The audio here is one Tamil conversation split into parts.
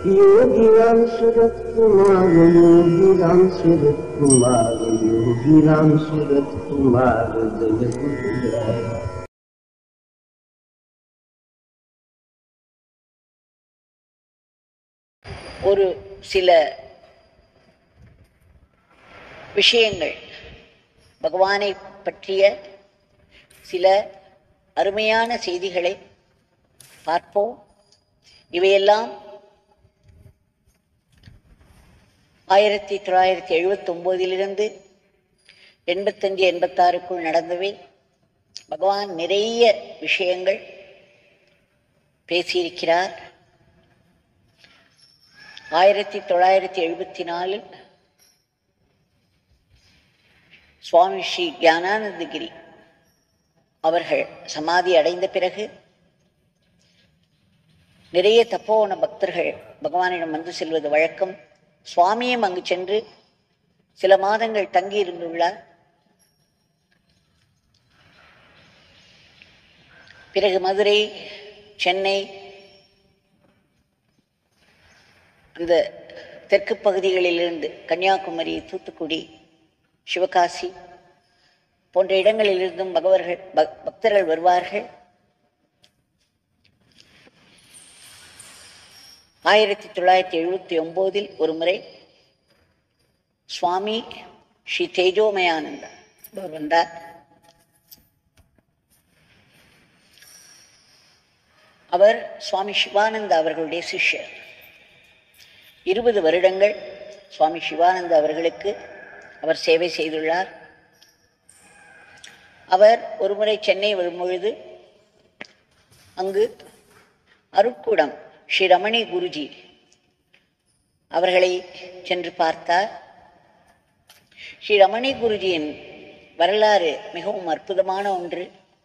योगीराम सूरत कुमार योगीराम सूरत कुमार योगीराम सूरत कुमार जय गुरुराय ஒரு சில விஷயங்கள் பகவானை பற்றிய சில அருமையான செய்திகளை பார்ப்போம் இவையெல்லாம் ஆயிரத்தி தொள்ளாயிரத்தி எழுபத்தி ஒம்போதிலிருந்து எண்பத்தஞ்சு எண்பத்தாறுக்குள் நடந்தவை பகவான் நிறைய விஷயங்கள் பேசியிருக்கிறார் ஆயிரத்தி தொள்ளாயிரத்தி எழுபத்தி நாலில் சுவாமி ஸ்ரீ ஞானானந்தகிரி அவர்கள் சமாதி அடைந்த பிறகு நிறைய தப்போவன பக்தர்கள் பகவானிடம் வந்து செல்வது வழக்கம் சுவாமியும் அங்கு சென்று சில மாதங்கள் தங்கி இருந்துள்ளார் பிறகு மதுரை சென்னை அந்த தெற்கு பகுதிகளிலிருந்து கன்னியாகுமரி தூத்துக்குடி சிவகாசி போன்ற இடங்களிலிருந்தும் பகவர்கள் பக்- பக்தர்கள் வருவார்கள் ஆயிரத்தி தொள்ளாயிரத்தி எழுபத்தி ஒம்போதில் ஒரு முறை சுவாமி ஸ்ரீ தேஜோமயானந்தா அவர் வந்தார் அவர் சுவாமி சிவானந்தா அவர்களுடைய சிஷ்யர் இருபது வருடங்கள் சுவாமி சிவானந்த அவர்களுக்கு அவர் சேவை செய்துள்ளார் அவர் ஒருமுறை சென்னை வரும்பொழுது அங்கு அருட்கூடம் ஸ்ரீ ரமணி குருஜி அவர்களை சென்று பார்த்தார் ஸ்ரீ ரமணி குருஜியின் வரலாறு மிகவும் அற்புதமான ஒன்று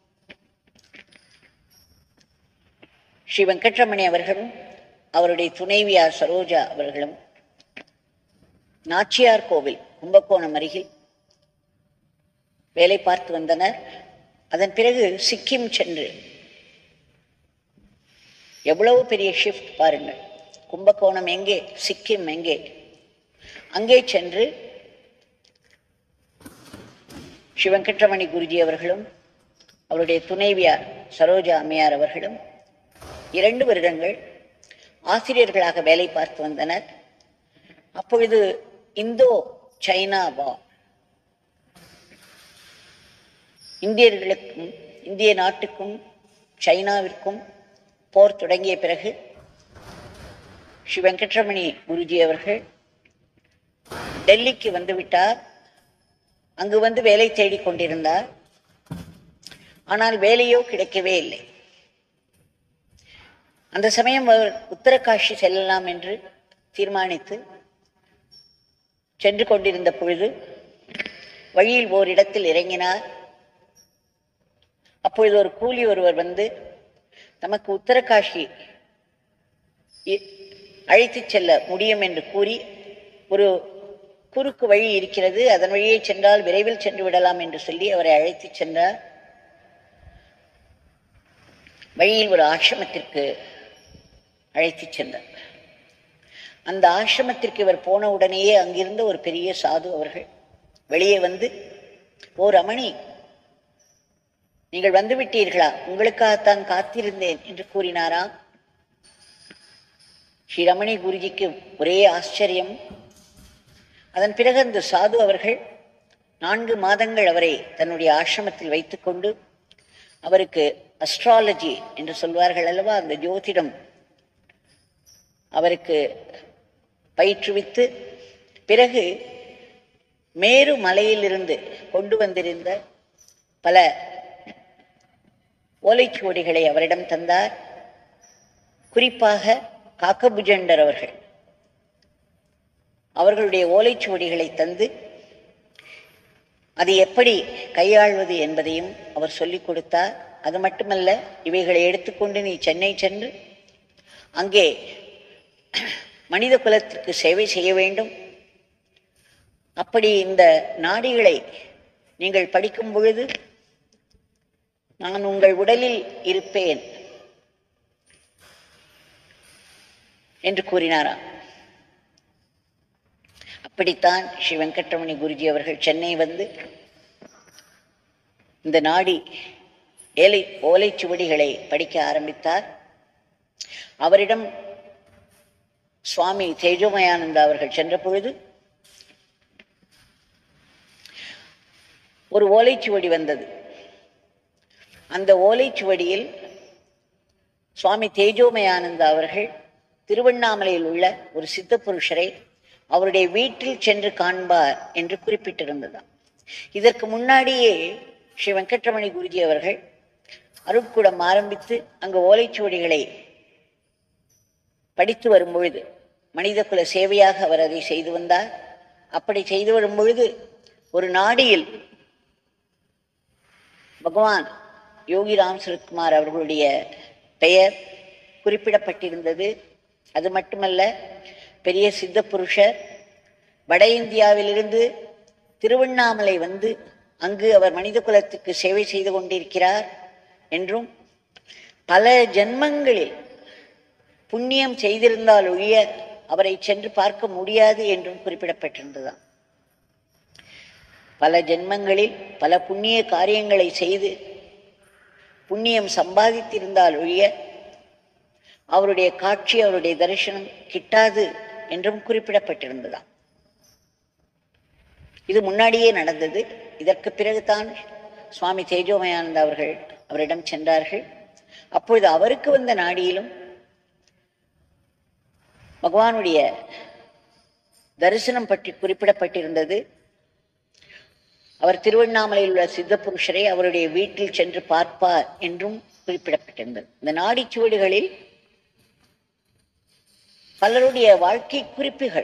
ஸ்ரீ வெங்கட்ரமணி அவர்களும் அவருடைய துணைவியார் சரோஜா அவர்களும் நாச்சியார் கோவில் கும்பகோணம் அருகில் வேலை பார்த்து வந்தனர் அதன் பிறகு சிக்கிம் சென்று எவ்வளவு பெரிய ஷிஃப்ட் பாருங்கள் கும்பகோணம் எங்கே சிக்கிம் எங்கே அங்கே சென்று ஸ்ரீ வெங்கட்ரமணி குருஜி அவர்களும் அவருடைய துணைவியார் சரோஜா அம்மையார் அவர்களும் இரண்டு வருடங்கள் ஆசிரியர்களாக வேலை பார்த்து வந்தனர் அப்பொழுது இந்தோ சைனா வா இந்தியர்களுக்கும் இந்திய நாட்டுக்கும் சைனாவிற்கும் போர் தொடங்கிய பிறகு ஸ்ரீ வெங்கட்ரமணி குருஜி அவர்கள் டெல்லிக்கு வந்துவிட்டார் அங்கு வந்து வேலை தேடிக் கொண்டிருந்தார் ஆனால் வேலையோ கிடைக்கவே இல்லை அந்த சமயம் அவர் உத்தரகாஷி செல்லலாம் என்று தீர்மானித்து சென்று கொண்டிருந்த பொழுது வழியில் ஓரிடத்தில் இறங்கினார் அப்பொழுது ஒரு கூலி ஒருவர் வந்து நமக்கு உத்தரகாஷி இ- அழைத்துச் செல்ல முடியும் என்று கூறி ஒரு குறுக்கு வழி இருக்கிறது அதன் வழியே சென்றால் விரைவில் சென்று விடலாம் என்று சொல்லி அவரை அழைத்துச் சென்றார் வழியில் ஒரு ஆசிரமத்திற்கு அழைத்துச் சென்றார் அந்த ஆசிரமத்திற்கு இவர் போன உடனேயே அங்கிருந்த ஒரு பெரிய சாது அவர்கள் வெளியே வந்து ஓ ரமணி நீங்கள் வந்து விட்டீர்களா உங்களுக்காகத்தான் காத்திருந்தேன் என்று கூறினாராம் ஸ்ரீ ரமணி குருஜிக்கு ஒரே ஆச்சரியம் அதன் பிறகு அந்த சாது அவர்கள் நான்கு மாதங்கள் அவரை தன்னுடைய ஆசிரமத்தில் வைத்துக்கொண்டு அவருக்கு அஸ்ட்ராலஜி என்று சொல்வார்கள் அல்லவா அந்த ஜோதிடம் அவருக்கு பயிற்றுவித்து பிறகு மேரு மலையிலிருந்து கொண்டு வந்திருந்த பல ஓலைச்சுவடிகளை அவரிடம் தந்தார் குறிப்பாக காக்கபுஜண்டர் அவர்கள் அவர்களுடைய ஓலைச்சுவடிகளை தந்து அதை எப்படி கையாள்வது என்பதையும் அவர் சொல்லிக் கொடுத்தார் அது மட்டுமல்ல இவைகளை எடுத்துக்கொண்டு நீ சென்னை சென்று அங்கே மனித குலத்திற்கு சேவை செய்ய வேண்டும் அப்படி இந்த நாடிகளை நீங்கள் படிக்கும் பொழுது நான் உங்கள் உடலில் இருப்பேன் என்று கூறினாராம் அப்படித்தான் ஸ்ரீ வெங்கட்ரமணி குருஜி அவர்கள் சென்னை வந்து இந்த நாடி ஏலை ஓலைச்சுவடிகளை படிக்க ஆரம்பித்தார் அவரிடம் சுவாமி தேஜோமயானந்தா அவர்கள் சென்ற பொழுது ஒரு ஓலைச்சுவடி வந்தது அந்த ஓலைச்சுவடியில் சுவாமி தேஜோமயானந்தா அவர்கள் திருவண்ணாமலையில் உள்ள ஒரு சித்த புருஷரை அவருடைய வீட்டில் சென்று காண்பார் என்று குறிப்பிட்டிருந்ததாம் இதற்கு முன்னாடியே ஸ்ரீ வெங்கட்ரமணி குருஜி அவர்கள் அருட்கூடம் ஆரம்பித்து அங்கு ஓலைச்சுவடிகளை படித்து வரும் பொழுது மனித குல சேவையாக அவர் அதை செய்து வந்தார் அப்படி செய்து வரும் பொழுது ஒரு நாடியில் பகவான் யோகி ராம் சரத்குமார் அவர்களுடைய பெயர் குறிப்பிடப்பட்டிருந்தது அது மட்டுமல்ல பெரிய சித்த புருஷர் வட இந்தியாவிலிருந்து திருவண்ணாமலை வந்து அங்கு அவர் மனித குலத்துக்கு சேவை செய்து கொண்டிருக்கிறார் என்றும் பல ஜென்மங்களில் புண்ணியம் செய்திருந்தால் ஒழிய அவரை சென்று பார்க்க முடியாது என்றும் குறிப்பிடப்பட்டிருந்ததாம் பல ஜென்மங்களில் பல புண்ணிய காரியங்களை செய்து புண்ணியம் சம்பாதித்திருந்தால் ஒழிய அவருடைய காட்சி அவருடைய தரிசனம் கிட்டாது என்றும் குறிப்பிடப்பட்டிருந்ததாம் இது முன்னாடியே நடந்தது இதற்கு பிறகுதான் சுவாமி தேஜோமயானந்த அவர்கள் அவரிடம் சென்றார்கள் அப்பொழுது அவருக்கு வந்த நாடியிலும் பகவானுடைய தரிசனம் பற்றி குறிப்பிடப்பட்டிருந்தது அவர் திருவண்ணாமலையில் உள்ள சித்த புருஷரை அவருடைய வீட்டில் சென்று பார்ப்பார் என்றும் குறிப்பிடப்பட்டிருந்தது இந்த நாடிச்சுவடுகளில் பலருடைய வாழ்க்கை குறிப்புகள்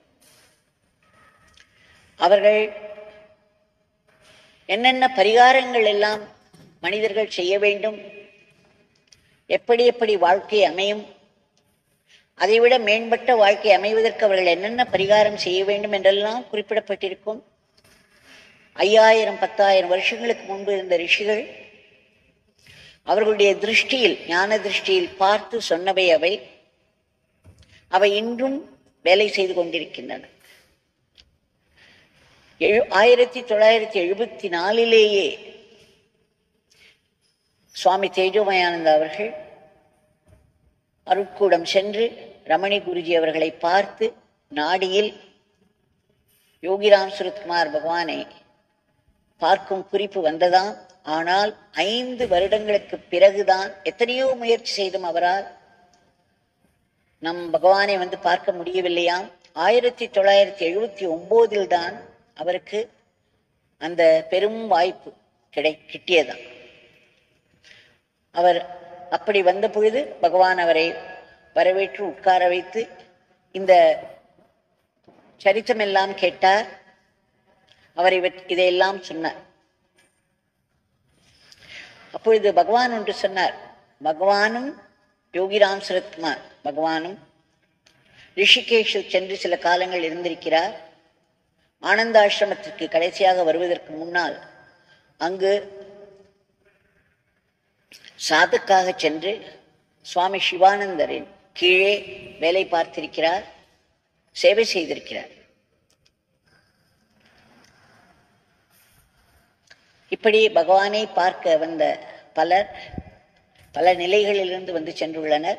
அவர்கள் என்னென்ன பரிகாரங்கள் எல்லாம் மனிதர்கள் செய்ய வேண்டும் எப்படி எப்படி வாழ்க்கை அமையும் அதைவிட மேம்பட்ட வாழ்க்கை அமைவதற்கு அவர்கள் என்னென்ன பரிகாரம் செய்ய வேண்டும் என்றெல்லாம் குறிப்பிடப்பட்டிருக்கும் ஐயாயிரம் பத்தாயிரம் வருஷங்களுக்கு முன்பு இருந்த ரிஷிகள் அவர்களுடைய திருஷ்டியில் ஞான திருஷ்டியில் பார்த்து சொன்னவை அவை அவை இன்றும் வேலை செய்து கொண்டிருக்கின்றன எழு ஆயிரத்தி தொள்ளாயிரத்தி எழுபத்தி நாலிலேயே சுவாமி தேஜோமயானந்த அவர்கள் அருட்கூடம் சென்று ரமணி குருஜி அவர்களை பார்த்து நாடியில் யோகிராம் சுரத்குமார் பகவானை பார்க்கும் குறிப்பு வந்ததாம் ஆனால் ஐந்து வருடங்களுக்கு பிறகுதான் எத்தனையோ முயற்சி செய்தும் அவரால் நம் பகவானை வந்து பார்க்க முடியவில்லையாம் ஆயிரத்தி தொள்ளாயிரத்தி எழுபத்தி ஒன்பதில் தான் அவருக்கு அந்த பெரும் வாய்ப்பு கிடை கிட்டியதாம் அவர் அப்படி வந்த பொழுது பகவான் அவரை வரவேற்று உட்கார வைத்து இந்த சரித்தமெல்லாம் கேட்டார் அவர் இவற் இதையெல்லாம் சொன்னார் அப்பொழுது பகவான் ஒன்று சொன்னார் பகவானும் யோகிராம் சரத்குமார் பகவானும் ரிஷிகேஷில் சென்று சில காலங்கள் இருந்திருக்கிறார் ஆனந்த ஆசிரமத்திற்கு கடைசியாக வருவதற்கு முன்னால் அங்கு சாதுக்காக சென்று சுவாமி சிவானந்தரின் கீழே வேலை பார்த்திருக்கிறார் சேவை செய்திருக்கிறார் இப்படி பகவானை பார்க்க வந்த பலர் பல நிலைகளிலிருந்து வந்து சென்றுள்ளனர்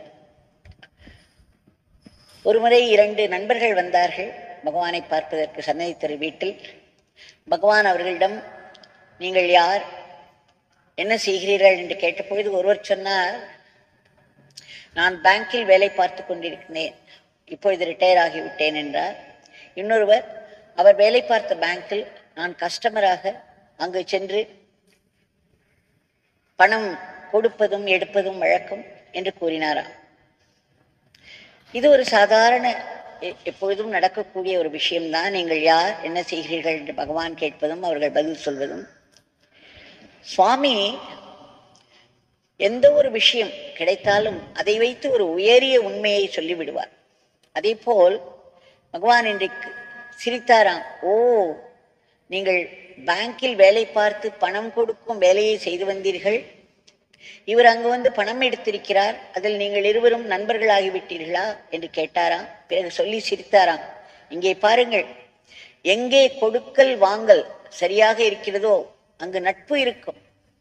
ஒருமுறை இரண்டு நண்பர்கள் வந்தார்கள் பகவானை பார்ப்பதற்கு சன்னதி தெரு வீட்டில் பகவான் அவர்களிடம் நீங்கள் யார் என்ன செய்கிறீர்கள் என்று கேட்டபொழுது ஒருவர் சொன்னார் நான் பேங்கில் வேலை பார்த்து கொண்டிருக்கிறேன் இப்பொழுது ரிட்டையர் ஆகிவிட்டேன் என்றார் இன்னொருவர் அவர் வேலை பார்த்த பேங்கில் நான் கஸ்டமராக அங்கு சென்று பணம் கொடுப்பதும் எடுப்பதும் வழக்கம் என்று கூறினாராம் இது ஒரு சாதாரண எ- எப்பொழுதும் நடக்கக்கூடிய ஒரு விஷயம்தான் நீங்கள் யார் என்ன செய்கிறீர்கள் என்று பகவான் கேட்பதும் அவர்கள் பதில் சொல்வதும் சுவாமி எந்த ஒரு விஷயம் கிடைத்தாலும் அதை வைத்து ஒரு உயரிய உண்மையை சொல்லிவிடுவார் அதே போல் பகவான் இன்றைக்கு சிரித்தாராம் ஓ நீங்கள் பேங்கில் வேலை பார்த்து பணம் கொடுக்கும் வேலையை செய்து வந்தீர்கள் இவர் அங்கு வந்து பணம் எடுத்திருக்கிறார் அதில் நீங்கள் இருவரும் நண்பர்களாகிவிட்டீர்களா என்று கேட்டாராம் பிறகு சொல்லி சிரித்தாராம் இங்கே பாருங்கள் எங்கே கொடுக்கல் வாங்கல் சரியாக இருக்கிறதோ அங்கு நட்பு இருக்கும்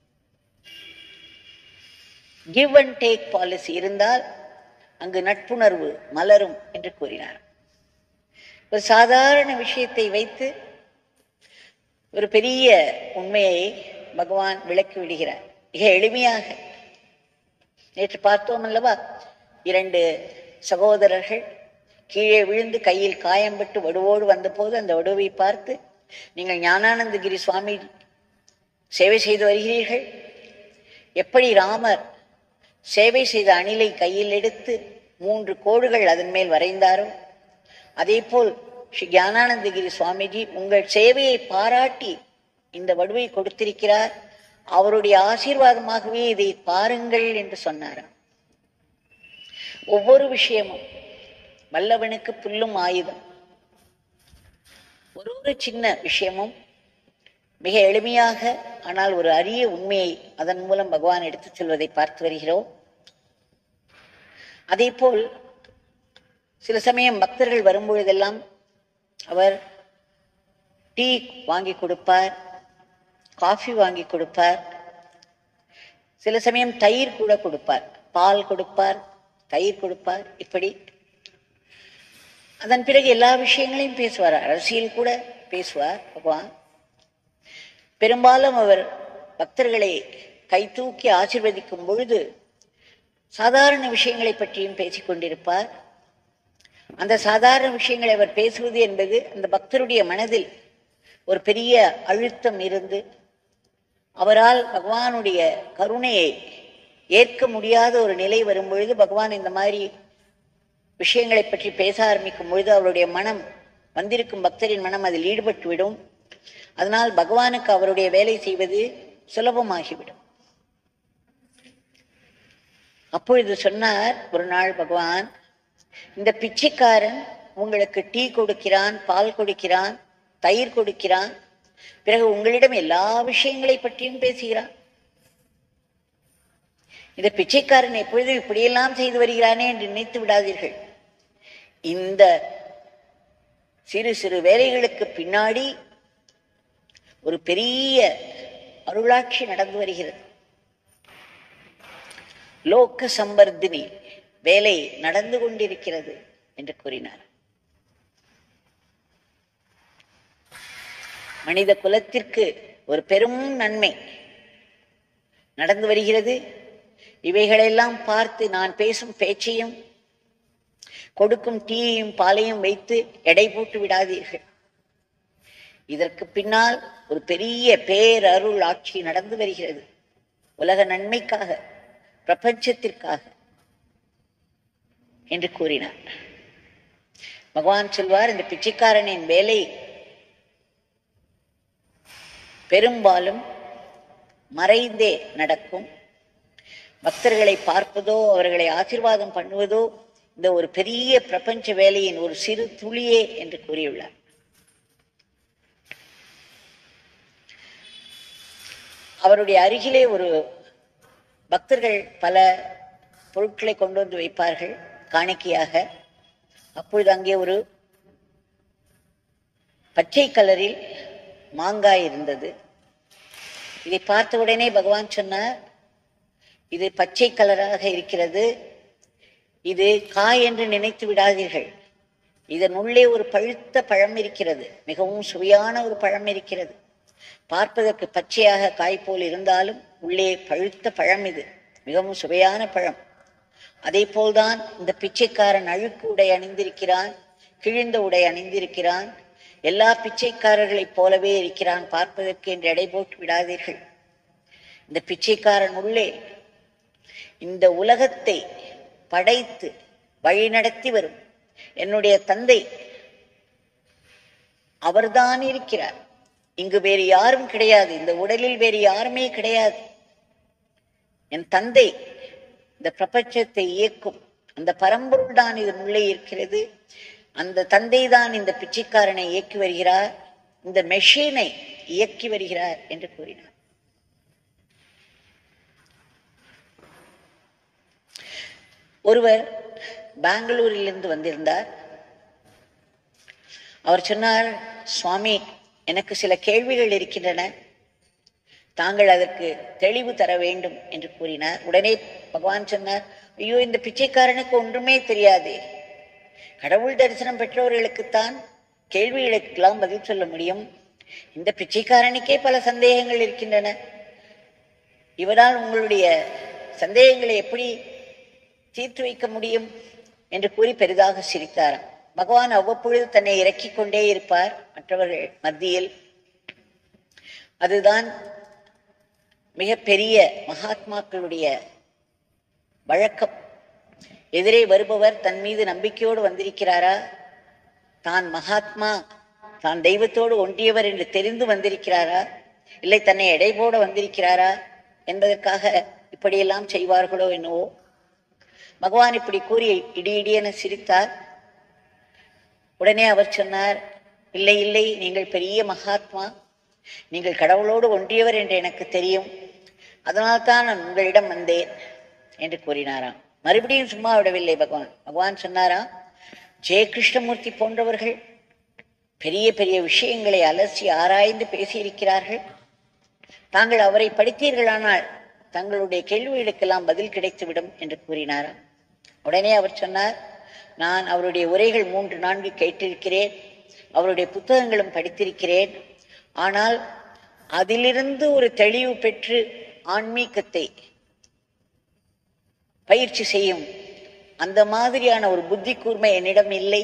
கிவ் அண்ட் டேக் பாலிசி இருந்தால் அங்கு நட்புணர்வு மலரும் என்று கூறினார் ஒரு சாதாரண விஷயத்தை வைத்து ஒரு பெரிய உண்மையை பகவான் விளக்கி விடுகிறார் மிக எளிமையாக நேற்று பார்த்தோம் அல்லவா இரண்டு சகோதரர்கள் கீழே விழுந்து கையில் காயம்பட்டு வடுவோடு வந்தபோது அந்த வடுவை பார்த்து நீங்கள் ஞானானந்தகிரி சுவாமி சேவை செய்து வருகிறீர்கள் எப்படி ராமர் சேவை செய்த அணிலை கையில் எடுத்து மூன்று கோடுகள் அதன் மேல் வரைந்தாரோ அதேபோல் ஸ்ரீ ஞானானந்தகிரி சுவாமிஜி உங்கள் சேவையை பாராட்டி இந்த வடுவை கொடுத்திருக்கிறார் அவருடைய ஆசீர்வாதமாகவே இதை பாருங்கள் என்று சொன்னாராம் ஒவ்வொரு விஷயமும் வல்லவனுக்கு புல்லும் ஆயுதம் ஒரு ஒரு சின்ன விஷயமும் மிக எளிமையாக ஆனால் ஒரு அரிய உண்மையை அதன் மூலம் பகவான் எடுத்துச் செல்வதை பார்த்து வருகிறோம் அதேபோல் சில சமயம் பக்தர்கள் வரும்பொழுதெல்லாம் அவர் டீ வாங்கி கொடுப்பார் காஃபி வாங்கி கொடுப்பார் சில சமயம் தயிர் கூட கொடுப்பார் பால் கொடுப்பார் தயிர் கொடுப்பார் இப்படி அதன் பிறகு எல்லா விஷயங்களையும் பேசுவார் அரசியல் கூட பேசுவார் பகவான் பெரும்பாலும் அவர் பக்தர்களை கை தூக்கி ஆசிர்வதிக்கும் பொழுது சாதாரண விஷயங்களை பற்றியும் பேசிக் கொண்டிருப்பார் அந்த சாதாரண விஷயங்களை அவர் பேசுவது என்பது அந்த பக்தருடைய மனதில் ஒரு பெரிய அழுத்தம் இருந்து அவரால் பகவானுடைய கருணையை ஏற்க முடியாத ஒரு நிலை வரும் பொழுது பகவான் இந்த மாதிரி விஷயங்களை பற்றி பேச ஆரம்பிக்கும் பொழுது அவருடைய மனம் வந்திருக்கும் பக்தரின் மனம் அதில் ஈடுபட்டு விடும் அதனால் பகவானுக்கு அவருடைய வேலை செய்வது சுலபமாகிவிடும் அப்பொழுது சொன்னார் ஒரு நாள் பகவான் இந்த பிச்சைக்காரன் உங்களுக்கு டீ கொடுக்கிறான் பால் கொடுக்கிறான் தயிர் கொடுக்கிறான் பிறகு உங்களிடம் எல்லா விஷயங்களை பற்றியும் பேசுகிறான் இந்த பிச்சைக்காரன் எப்பொழுதும் இப்படியெல்லாம் செய்து வருகிறானே என்று நினைத்து விடாதீர்கள் இந்த சிறு சிறு வேலைகளுக்கு பின்னாடி ஒரு பெரிய அருளாட்சி நடந்து வருகிறது லோக்க சம்பர்தினி வேலை நடந்து கொண்டிருக்கிறது என்று கூறினார் மனித குலத்திற்கு ஒரு பெரும் நன்மை நடந்து வருகிறது இவைகளெல்லாம் பார்த்து நான் பேசும் பேச்சையும் கொடுக்கும் டீயையும் பாலையும் வைத்து எடை போட்டு விடாதீர்கள் இதற்கு பின்னால் ஒரு பெரிய பேரருள் ஆட்சி நடந்து வருகிறது உலக நன்மைக்காக பிரபஞ்சத்திற்காக என்று கூறினார் பகவான் சொல்வார் இந்த பிச்சைக்காரனின் வேலை பெரும்பாலும் மறைந்தே நடக்கும் பக்தர்களை பார்ப்பதோ அவர்களை ஆசீர்வாதம் பண்ணுவதோ இந்த ஒரு பெரிய பிரபஞ்ச வேலையின் ஒரு சிறு துளியே என்று கூறியுள்ளார் அவருடைய அருகிலே ஒரு பக்தர்கள் பல பொருட்களை கொண்டு வந்து வைப்பார்கள் காணிக்கையாக அப்பொழுது அங்கே ஒரு பச்சை கலரில் மாங்காய் இருந்தது இதை பார்த்த உடனே பகவான் சொன்னார் இது பச்சை கலராக இருக்கிறது இது காய் என்று நினைத்து விடாதீர்கள் இதன் உள்ளே ஒரு பழுத்த பழம் இருக்கிறது மிகவும் சுவையான ஒரு பழம் இருக்கிறது பார்ப்பதற்கு பச்சையாக காய் போல் இருந்தாலும் உள்ளே பழுத்த பழம் இது மிகவும் சுவையான பழம் அதே போல்தான் இந்த பிச்சைக்காரன் அழுக்கு உடை அணிந்திருக்கிறான் கிழிந்த உடை அணிந்திருக்கிறான் எல்லா பிச்சைக்காரர்களைப் போலவே இருக்கிறான் பார்ப்பதற்கு என்று எடை போட்டு விடாதீர்கள் இந்த பிச்சைக்காரன் உள்ளே இந்த உலகத்தை படைத்து வழிநடத்தி வரும் என்னுடைய தந்தை அவர்தான் இருக்கிறார் இங்கு வேறு யாரும் கிடையாது இந்த உடலில் வேறு யாருமே கிடையாது என் தந்தை இந்த பிரபஞ்சத்தை இயக்கும் அந்த பரம்பொருள் தான் இதன் உள்ளே இருக்கிறது அந்த தந்தை தான் இந்த பிச்சைக்காரனை இயக்கி வருகிறார் இந்த மெஷினை இயக்கி வருகிறார் என்று கூறினார் ஒருவர் பெங்களூரிலிருந்து வந்திருந்தார் அவர் சொன்னார் சுவாமி எனக்கு சில கேள்விகள் இருக்கின்றன தாங்கள் அதற்கு தெளிவு தர வேண்டும் என்று கூறினார் உடனே பகவான் சொன்னார் ஐயோ இந்த பிச்சைக்காரனுக்கு ஒன்றுமே தெரியாதே கடவுள் தரிசனம் பெற்றவர்களுக்குத்தான் கேள்விகளுக்கெல்லாம் பதில் சொல்ல முடியும் இந்த பிச்சைக்காரனுக்கே பல சந்தேகங்கள் இருக்கின்றன இவரால் உங்களுடைய சந்தேகங்களை எப்படி தீர்த்து வைக்க முடியும் என்று கூறி பெரிதாக சிரித்தாராம் பகவான் அவ்வப்பொழுது தன்னை இறக்கிக் கொண்டே இருப்பார் மற்றவர்கள் மத்தியில் அதுதான் மிகப்பெரிய மகாத்மாக்களுடைய வழக்கம் எதிரே வருபவர் தன் மீது நம்பிக்கையோடு வந்திருக்கிறாரா தான் மகாத்மா தான் தெய்வத்தோடு ஒன்றியவர் என்று தெரிந்து வந்திருக்கிறாரா இல்லை தன்னை எடை போட வந்திருக்கிறாரா என்பதற்காக இப்படியெல்லாம் செய்வார்களோ என்னவோ பகவான் இப்படி கூறி இடி இடியென சிரித்தார் உடனே அவர் சொன்னார் இல்லை இல்லை நீங்கள் பெரிய மகாத்மா நீங்கள் கடவுளோடு ஒன்றியவர் என்று எனக்கு தெரியும் அதனால்தான் நான் உங்களிடம் வந்தேன் என்று கூறினாராம் மறுபடியும் சும்மா விடவில்லை பகவான் பகவான் சொன்னாராம் ஜெய கிருஷ்ணமூர்த்தி போன்றவர்கள் பெரிய பெரிய விஷயங்களை அலசி ஆராய்ந்து பேசியிருக்கிறார்கள் தாங்கள் அவரை படித்தீர்களானால் தங்களுடைய கேள்விகளுக்கெல்லாம் பதில் கிடைத்துவிடும் என்று கூறினாராம் உடனே அவர் சொன்னார் நான் அவருடைய உரைகள் மூன்று நான்கு கேட்டிருக்கிறேன் அவருடைய புத்தகங்களும் படித்திருக்கிறேன் ஆனால் அதிலிருந்து ஒரு தெளிவு பெற்று ஆன்மீகத்தை பயிற்சி செய்யும் அந்த மாதிரியான ஒரு புத்தி கூர்மை என்னிடம் இல்லை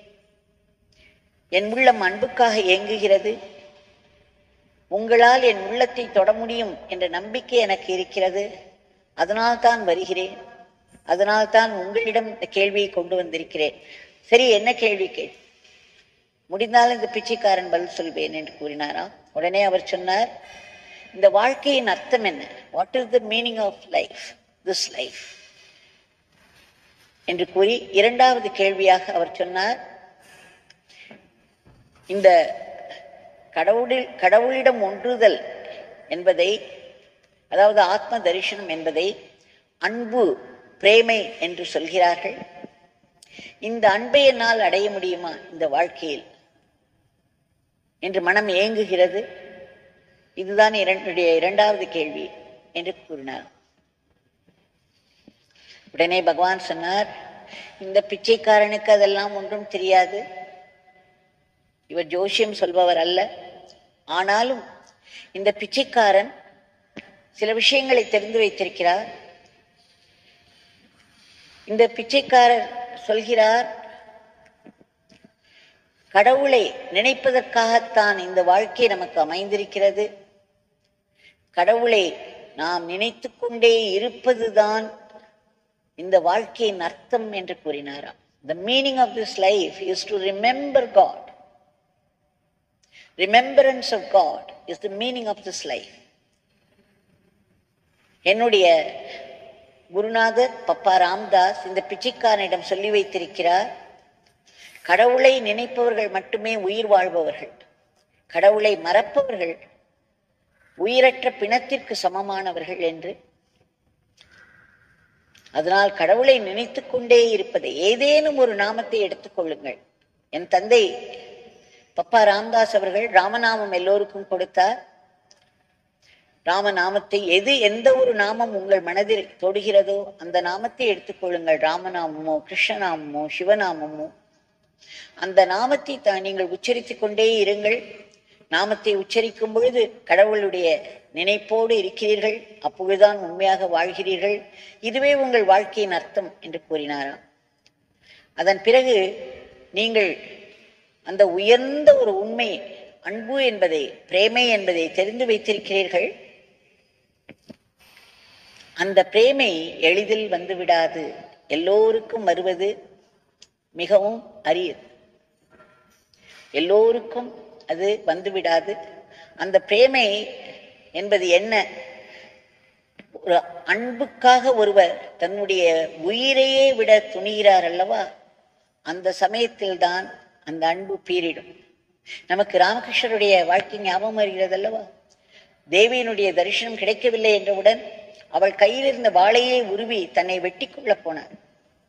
என் உள்ளம் அன்புக்காக இயங்குகிறது உங்களால் என் உள்ளத்தை தொட முடியும் என்ற நம்பிக்கை எனக்கு இருக்கிறது அதனால்தான் வருகிறேன் அதனால்தான் உங்களிடம் இந்த கேள்வியை கொண்டு வந்திருக்கிறேன் சரி என்ன கேள்வி கேள் முடிந்தால் இந்த பிச்சைக்காரன் பதில் சொல்வேன் என்று கூறினாராம் உடனே அவர் சொன்னார் இந்த வாழ்க்கையின் அர்த்தம் என்ன what is the meaning of life this life என்று கூறி இரண்டாவது கேள்வியாக அவர் சொன்னார் இந்த கடவுளில் கடவுளிடம் ஒன்றுதல் என்பதை அதாவது ஆத்ம தரிசனம் என்பதை அன்பு பிரேமை என்று சொல்கிறார்கள் இந்த அன்பை என்னால் அடைய முடியுமா இந்த வாழ்க்கையில் என்று மனம் ஏங்குகிறது இதுதான் இரண்டுடைய இரண்டாவது கேள்வி என்று கூறினார் உடனே பகவான் சொன்னார் இந்த பிச்சைக்காரனுக்கு அதெல்லாம் ஒன்றும் தெரியாது இவர் ஜோசியம் சொல்பவர் அல்ல ஆனாலும் இந்த பிச்சைக்காரன் சில விஷயங்களை தெரிந்து வைத்திருக்கிறார் இந்த பிச்சைக்காரர் சொல்கிறார் கடவுளை நினைப்பதற்காகத்தான் இந்த வாழ்க்கை நமக்கு அமைந்திருக்கிறது கடவுளை நாம் நினைத்து கொண்டே இருப்பதுதான் இந்த வாழ்க்கையின் அர்த்தம் என்று கூறினாராம் the meaning of this life is to remember God remembrance of God is the meaning of this life என்னுடைய குருநாதர் பப்பா ராம்தாஸ் இந்த பிச்சைக்காரனிடம் சொல்லி வைத்திருக்கிறார் கடவுளை நினைப்பவர்கள் மட்டுமே உயிர் வாழ்பவர்கள் கடவுளை மறப்பவர்கள் உயிரற்ற பிணத்திற்கு சமமானவர்கள் என்று அதனால் கடவுளை நினைத்துக் கொண்டே இருப்பதை ஏதேனும் ஒரு நாமத்தை எடுத்துக்கொள்ளுங்கள் என் தந்தை பப்பா ராம்தாஸ் அவர்கள் ராமநாமம் எல்லோருக்கும் கொடுத்தார் ராமநாமத்தை எது எந்த ஒரு நாமம் உங்கள் மனதில் தொடுகிறதோ அந்த நாமத்தை எடுத்துக்கொள்ளுங்கள் ராமநாமமோ கிருஷ்ணநாமமோ சிவநாமமோ அந்த நாமத்தை தான் நீங்கள் உச்சரித்துக் கொண்டே இருங்கள் நாமத்தை உச்சரிக்கும் பொழுது கடவுளுடைய நினைப்போடு இருக்கிறீர்கள் அப்பொழுதுதான் உண்மையாக வாழ்கிறீர்கள் இதுவே உங்கள் வாழ்க்கையின் அர்த்தம் என்று கூறினாராம் அதன் பிறகு நீங்கள் அந்த உயர்ந்த ஒரு உண்மை அன்பு என்பதை பிரேமை என்பதை தெரிந்து வைத்திருக்கிறீர்கள் அந்த பிரேமை எளிதில் வந்துவிடாது எல்லோருக்கும் வருவது மிகவும் அரியது எல்லோருக்கும் அது வந்துவிடாது அந்த பிரேமை என்பது என்ன ஒரு அன்புக்காக ஒருவர் தன்னுடைய உயிரையே விட துணிகிறார் அல்லவா அந்த சமயத்தில் தான் அந்த அன்பு பீரிடும் நமக்கு ராமகிருஷ்ணருடைய வாழ்க்கை ஞாபகம் வருகிறது அல்லவா தேவியினுடைய தரிசனம் கிடைக்கவில்லை என்றவுடன் அவள் கையில் இருந்த வாளையே உருவி தன்னை வெட்டி கொள்ளப் போனார்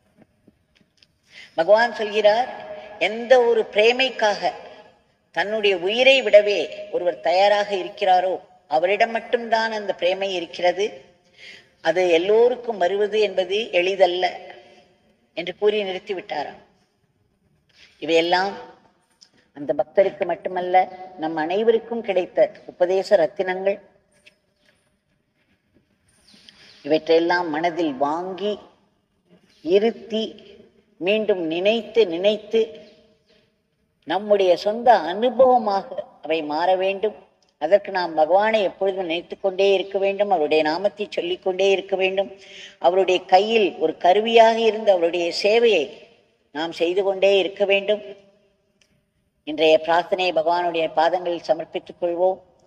பகவான் சொல்கிறார் எந்த ஒரு பிரேமைக்காக தன்னுடைய உயிரை விடவே ஒருவர் தயாராக இருக்கிறாரோ அவரிடம் மட்டும்தான் அந்த பிரேமை இருக்கிறது அது எல்லோருக்கும் வருவது என்பது எளிதல்ல என்று கூறி நிறுத்திவிட்டாராம் இவையெல்லாம் அந்த பக்தருக்கு மட்டுமல்ல நம் அனைவருக்கும் கிடைத்த உபதேச ரத்தினங்கள் இவற்றையெல்லாம் மனதில் வாங்கி இருத்தி மீண்டும் நினைத்து நினைத்து நம்முடைய சொந்த அனுபவமாக அவை மாற வேண்டும் அதற்கு நாம் பகவானை எப்பொழுதும் நினைத்துக் கொண்டே இருக்க வேண்டும் அவருடைய நாமத்தை சொல்லிக்கொண்டே இருக்க வேண்டும் அவருடைய கையில் ஒரு கருவியாக இருந்து அவருடைய சேவையை நாம் செய்து கொண்டே இருக்க வேண்டும் இன்றைய பிரார்த்தனை பகவானுடைய பாதங்களில் சமர்ப்பித்துக் கொள்வோம்